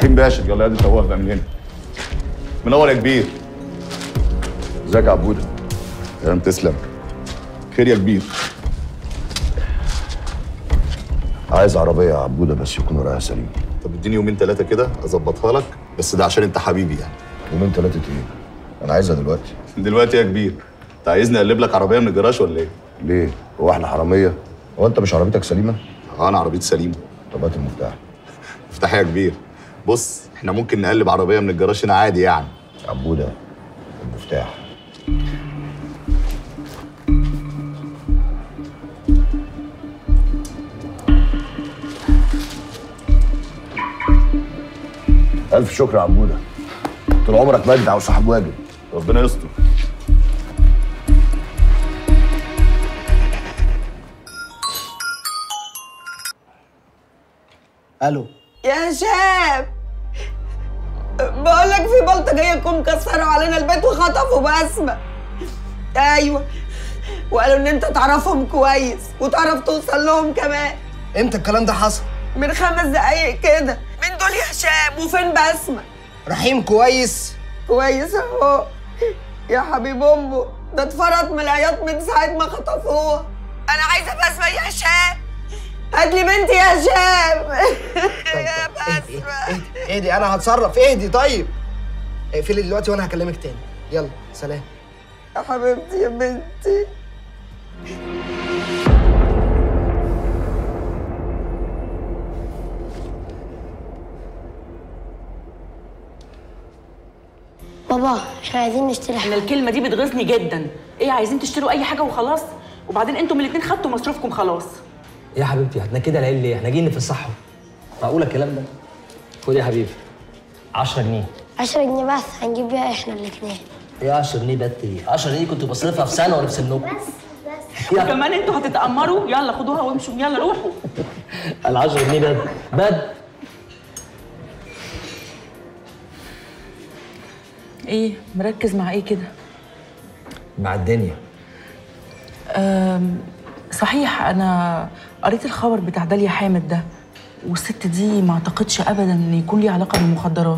رحيم باشا يلا يا دي توه بقى من هنا منور يا كبير ازيك يا عبوده تمام تسلم خير يا كبير عايز عربية يا عبودة بس يكون وراها سليم طب اديني يومين ثلاثه كده اظبطها لك بس ده عشان انت حبيبي يعني يومين تلاتة ايه؟ أنا عايزها دلوقتي دلوقتي يا كبير انت عايزني اقلب لك عربيه من الجراج ولا ايه؟ ليه؟ هو احنا حرامية؟ هو أنت مش عربيتك سليمة؟ اه انا عربيتي سليمه طب هات المفتاح افتح يا كبير بص احنا ممكن نقلب عربيه من الجراج هنا عادي يعني عبودة المفتاح ألف شكر يا عبودة طول عمرك مجدع وصاحب واجب ربنا يستر الو يا هشام بقول لك في بلطة جاية تكون مكسروا علينا البيت وخطفوا بسمة ايوه وقالوا ان انت تعرفهم كويس وتعرف توصل لهم كمان امتى الكلام ده حصل من خمس دقايق كده مين دول يا هشام وفين بسمة رحيم كويس كويس اهو يا حبيب امه ده اتفرط من العياط من ساعة ما خطفوها انا عايزة بسمة يا هشام هات لي بنتي يا هشام يا اهدي بسمة اهدي اهدي انا هتصرف اهدي طيب اقفلي دلوقتي وانا هكلمك تاني يلا سلام يا حبيبتي يا بنتي بابا احنا عايزين نشتري انا حاجة الكلمه دي بتغيظني جدا ايه عايزين تشتروا اي حاجه وخلاص وبعدين انتم الاتنين خدتوا مصروفكم خلاص يا حبيبتي احنا كده العيل ليه؟ احنا جايين نفسحهم. معقول الكلام ده؟ خد يا حبيبي 10 جنيه. 10 جنيه بس هنجيب بيها احنا الاتنين ايه 10 جنيه بت ايه؟ 10 جنيه كنت بصرفها في سنه وانا في سنكم. وكمان انتوا هتتامروا يلا خدوها وامشوا يلا روحوا ال 10 جنيه بد بد ايه مركز مع ايه كده مع الدنيا. أم، صحيح انا قريت الخبر بتاع داليا حامد ده والست دي ما اعتقدش ابدا ان يكون ليها علاقه بالمخدرات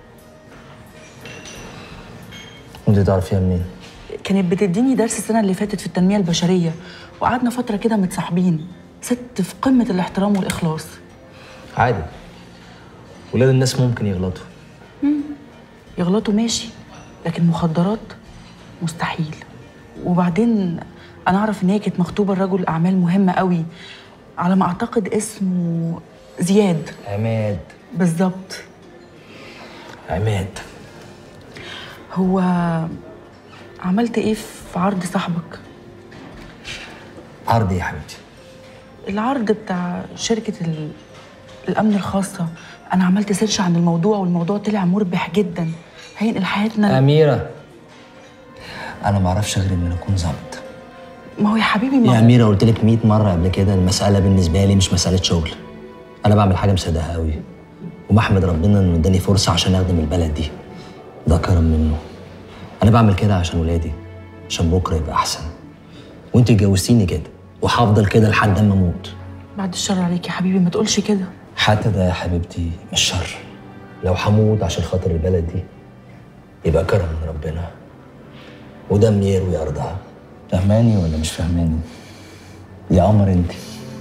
وانت تعرفيها منين؟ كانت بتديني درس السنه اللي فاتت في التنميه البشريه وقعدنا فتره كده متصاحبين ست في قمه الاحترام والاخلاص عادي. ولاد الناس ممكن يغلطوا. يغلطوا ماشي لكن مخدرات مستحيل وبعدين انا اعرف ان هي كانت مخطوبه لرجل اعمال مهمه قوي على ما اعتقد اسمه زياد عماد بالظبط عماد هو عملت ايه في عرض صاحبك عرض ايه يا حبيبتي؟ العرض بتاع شركه ال... الامن الخاصه انا عملت سيرش عن الموضوع والموضوع طلع مربح جدا هينقل حياتنا اميره انا ما اعرفش غير ان انا اكون ظابط. ما هو يا حبيبي ما يا هو- أميرة قلت لك 100 مرة قبل كده المسألة بالنسبة لي مش مسألة شغل أنا بعمل حاجة مصدقها قوي وبحمد ربنا إنه اداني فرصة عشان أخدم البلد دي ده كرم منه أنا بعمل كده عشان ولادي عشان بكرة يبقى أحسن وأنت اتجوزتيني كده وهفضل كده لحد أما أموت بعد الشر عليك يا حبيبي ما تقولش كده حتى ده يا حبيبتي مش شر لو هموت عشان خاطر البلد دي يبقى كرم من ربنا ودم يروي أرضها فهماني ولا مش فهماني؟ يا قمر انت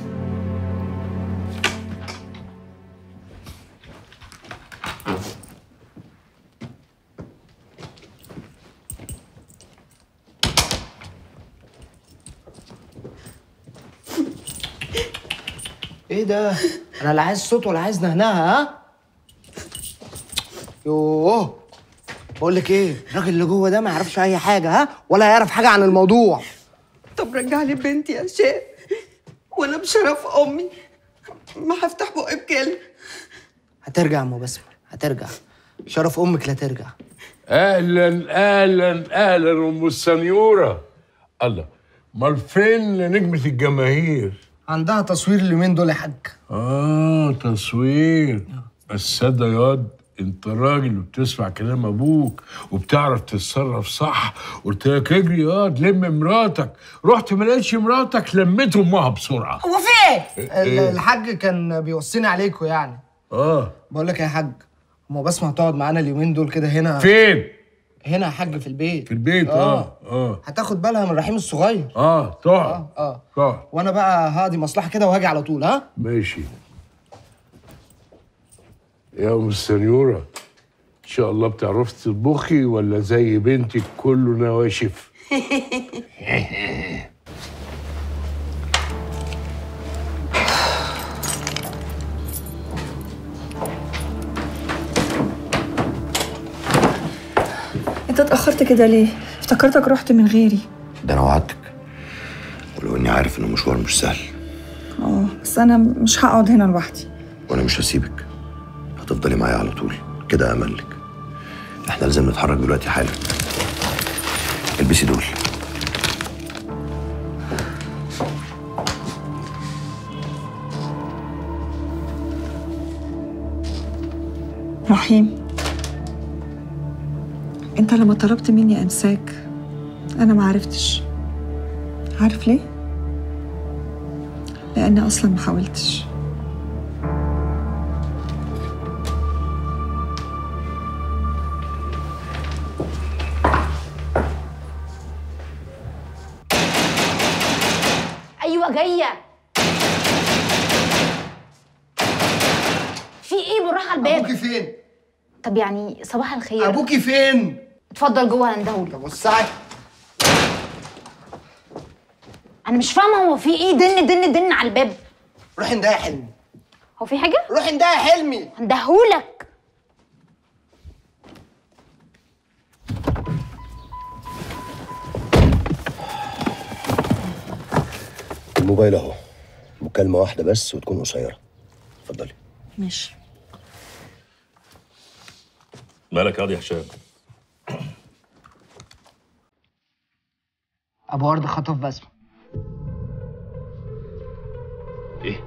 ايه ده انا لا عايز صوت ولا عايز نهنها ها يوه بقول لك ايه الراجل اللي جوه ده ما يعرفش اي حاجه ها ولا يعرف حاجه عن الموضوع طب رجع لي بنتي يا هشام وانا بشرف امي ما هفتح بقي بكلمه هترجع يا ام بسمه هترجع شرف امك لا ترجع اهلا اهلا اهلا ام السنيوره الله امال فين نجمه الجماهير عندها تصوير اليومين دول يا حاج اه تصوير بس ده ياض انت راجل وبتسمع كلام ابوك وبتعرف تتصرف صح قلت لك اجري ياض لم مراتك رحت ما لقيتش مراتك لميت امها بسرعه هو في ايه ال- الحاج كان بيوصيني عليكم يعني اه بقول لك يا حاج ما بسمع تقعد معانا اليومين دول كده هنا فين هنا يا حاج في البيت في البيت اه اه هتاخد بالها من رحيم الصغير اه تقعد اه تقعد وانا بقى هقضي مصلحه كده وهاجي على طول ها ماشي يا ام السنيوره ان شاء الله بتعرفي تطبخي ولا زي بنتك كله نواشف انت اتأخرت كده ليه؟ افتكرتك رحت من غيري ده انا وعدتك ولو اني عارف انه مشوار مش سهل اه بس انا مش هقعد هنا لوحدي وانا مش هسيبك هتفضلي معايا على طول كده امل لك احنا لازم نتحرك دلوقتي حالا البسي دول رحيم انت لما طلبت مني انساك انا ما عرفتش عارف ليه؟ لاني اصلا ما حاولتش ايوه جايه في ايه بالراحه على الباب ابوكي فين طب يعني صباح الخير ابوكي فين اتفضل جوه هندهولك طب وسعي انا مش فاهمه هو في ايه دن دن دن على الباب روحي انده يا حلمي هو في حاجه روحي انده يا حلمي هندهولك الموبايل اهو مكالمة واحدة بس وتكون قصيرة اتفضلي ماشي مالك يا قاضي هشام ابو ورد خطف بسمه ايه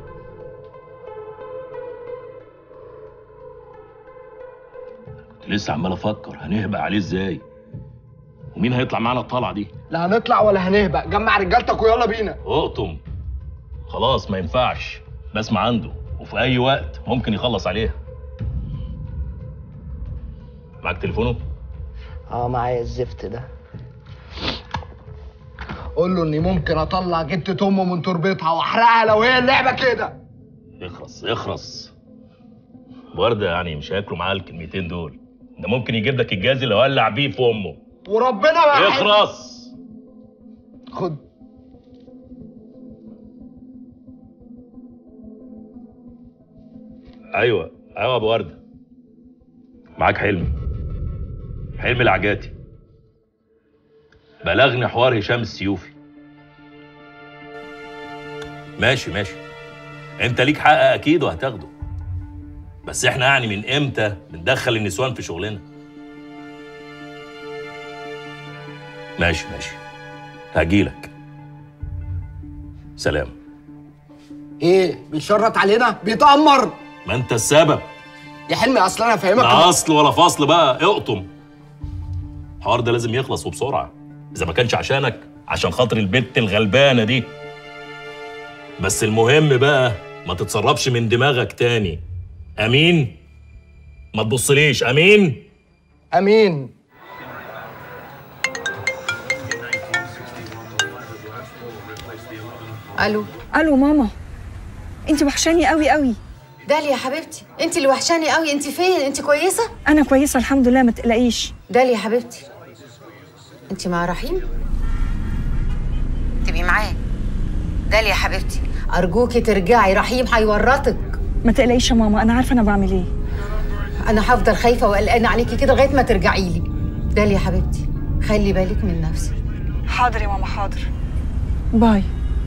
كنت لسه عمال افكر هنهبق عليه ازاي ومين هيطلع معانا الطلعه دي لا هنطلع ولا هنهبق جمع رجالتك ويلا بينا اقطم خلاص ما ينفعش بسمع عنده وفي اي وقت ممكن يخلص عليها معاك تليفونه اه معايا الزفت ده قول له اني ممكن اطلع جتة امه من تربتها واحرقها لو هي اللعبه كده اخرس اخرس وردة يعني مش هياكلوا معاه الكلمتين دول ده ممكن يجيب لك الجاز اللي ولع بيه في امه وربنا بقى اخرس خد ايوه ايوه يا ابو ورده معاك حلمي حلمي العجاتي بلغني حوار هشام السيوفي ماشي ماشي انت ليك حق اكيد وهتاخده بس احنا يعني من امتى بندخل النسوان في شغلنا ماشي ماشي هجيلك سلام ايه بيشرط علينا بيتأمر ما انت السبب يا حلمي اصل انا فاهمك لا اصل ولا فصل بقى اقطم الحوار ده لازم يخلص وبسرعه اذا ما كانش عشانك عشان خاطر البت الغلبانه دي بس المهم بقى ما تتسربش من دماغك تاني امين ما تبصليش امين امين الو الو ماما انت وحشاني قوي قوي داليا يا حبيبتي انت اللي وحشاني قوي انت فين انت كويسه انا كويسه الحمد لله ما تقلقيش داليا يا حبيبتي انت مع رحيم تبقي معاه داليا يا حبيبتي ارجوكي ترجعي رحيم هيورطك ما تقلقيش يا ماما انا عارفه انا بعمل ايه انا هفضل خايفه وقلقانه عليكي كده لغايه ما ترجعي لي داليا يا حبيبتي خلي بالك من نفسك حاضر يا ماما حاضر باي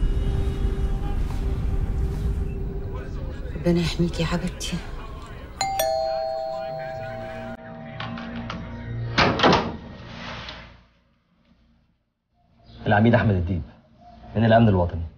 ربنا يحميكي يا حبيبتي العميد احمد الديب من الامن الوطني